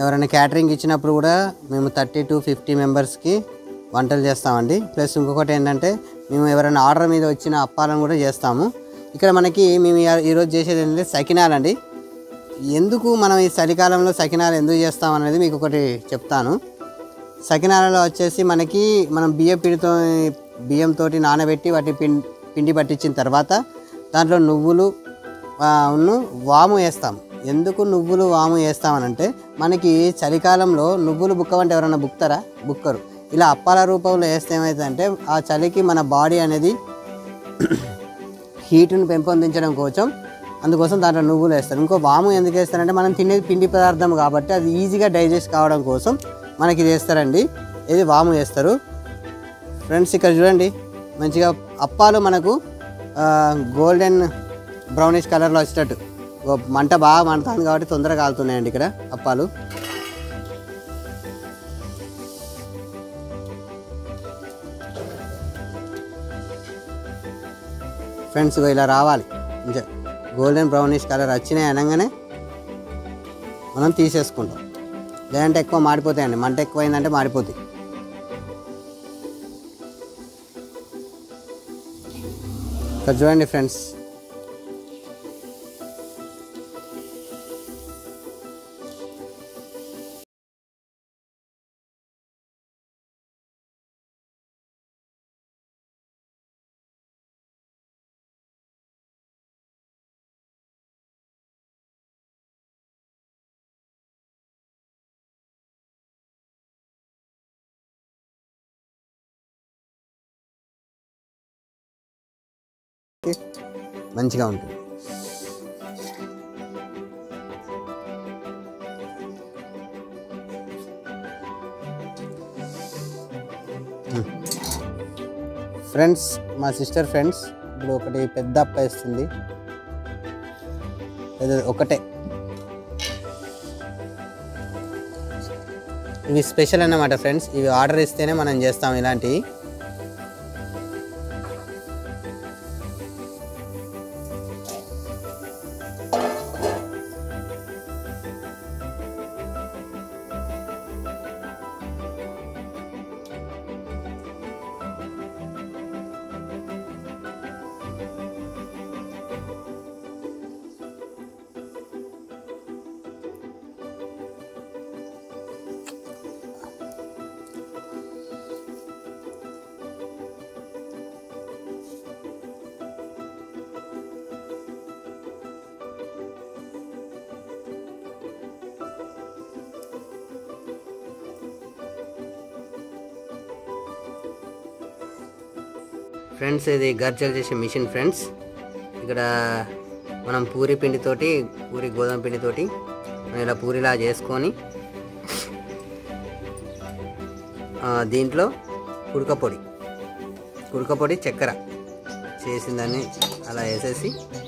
ఎవరైనా క్యాటరింగ్ ఇచ్చినప్పుడు కూడా మేము థర్టీ టు ఫిఫ్టీ మెంబర్స్కి వంటలు చేస్తామండి ప్లస్ ఇంకొకటి ఏంటంటే మేము ఎవరైనా ఆర్డర్ మీద వచ్చిన అప్పాలను కూడా చేస్తాము ఇక్కడ మనకి మేము ఈ- ఈరోజు చేసేది ఏంటంటే సకినాలండి ఎందుకు మనం ఈ చలికాలంలో సకినాలు ఎందుకు చేస్తాం అనేది మీకు ఒకటి చెప్తాను సకినాలలో వచ్చేసి మనకి మనం బియ్యం పిండితో బియ్యంతో నానబెట్టి వాటి పిండి పిండి పట్టించిన తర్వాత దాంట్లో నువ్వులు ఆ, ఉన్ను వాము వేస్తాం ఎందుకు నువ్వులు వాము వేస్తామనంటే మనకి చలికాలంలో నువ్వులు బుక్కవంటే ఎవరైనా బుక్తారా బుక్కరు ఇలా అప్పాల రూపంలో వేస్తే ఏమవుతుందంటే ఆ చలికి మన బాడీ అనేది హీట్ను పెంపొందించడం కోసం అందుకోసం దాంట్లో నువ్వులు వేస్తారు ఇంకో వాము ఎందుకు వేస్తారంటే మనం తినేది పిండి పదార్థం కాబట్టి అది ఈజీగా డైజెస్ట్ కావడం కోసం మనకి ఇది వేస్తారండి ఇది వాము వేస్తారు ఫ్రెండ్స్ ఇక్కడ చూడండి మంచిగా అప్పాలు మనకు గోల్డెన్ బ్రౌనిష్ కలర్లో వచ్చేటట్టు ఓ మంట బాగా మండుతుంది కాబట్టి తొందరగా కాలుతున్నాయండి ఇక్కడ అప్పాలు ఫ్రెండ్స్ ఇగో ఇలా రావాలి ఇంకా గోల్డెన్ బ్రౌనిష్ కలర్ వచ్చినాయి అనగానే మనం తీసేసుకుంటాం లేదంటే ఎక్కువ మాడిపోతాయండి మంట ఎక్కువైందంటే మాడిపోతాయి ఇక్కడ చూడండి ఫ్రెండ్స్ మంచిగా ఉంటుంది ఫ్రెండ్స్ మా సిస్టర్ ఫ్రెండ్స్ ఇప్పుడు ఒకటి పెద్ద అప్ప వేస్తుంది పెద్ద- ఒకటే ఇవి స్పెషల్ అన్నమాట ఫ్రెండ్స్ ఇవి ఆర్డర్ ఇస్తేనే మనం చేస్తాం ఇలాంటివి ఫ్రెండ్స్ ఇది గర్జలు చేసే మిషన్ ఫ్రెండ్స్ ఇక్కడ మనం పూరి పిండితోటి పూరి గోధుమ పిండితోటి మనం ఇలా పూరిలా చేసుకొని ఆ, దీంట్లో ఉడకపొడి ఉడకపొడి చక్కెర చేసిందని అలా వేసేసి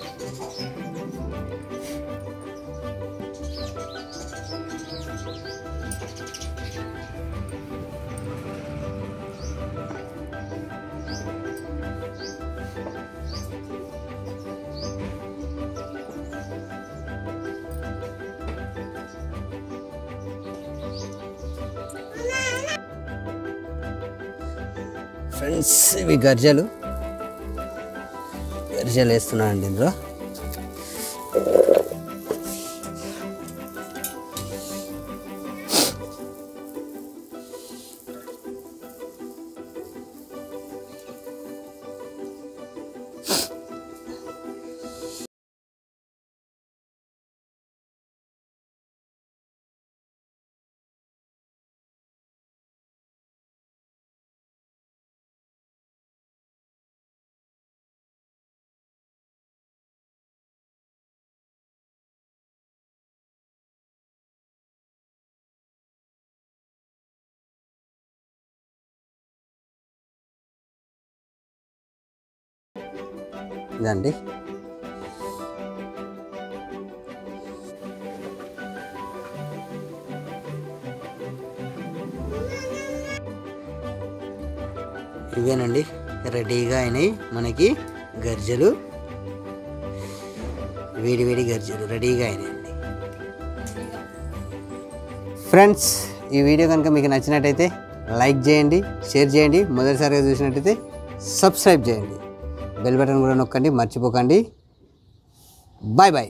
ఫ్రెండ్స్ ఇవి గర్జలు గర్జలు వేస్తున్నానండి ఇందులో ఇదండి ఇవేనండి రెడీగా అయినాయి మనకి గర్జలు వేడి వేడి గర్జలు రెడీగా అయినాయండి ఫ్రెండ్స్ ఈ వీడియో కనుక మీకు నచ్చినట్టయితే లైక్ చేయండి షేర్ చేయండి మొదటిసారిగా చూసినట్టయితే సబ్స్క్రైబ్ చేయండి బెల్ బటన్ కూడా నొక్కండి మర్చిపోకండి బాయ్ బాయ్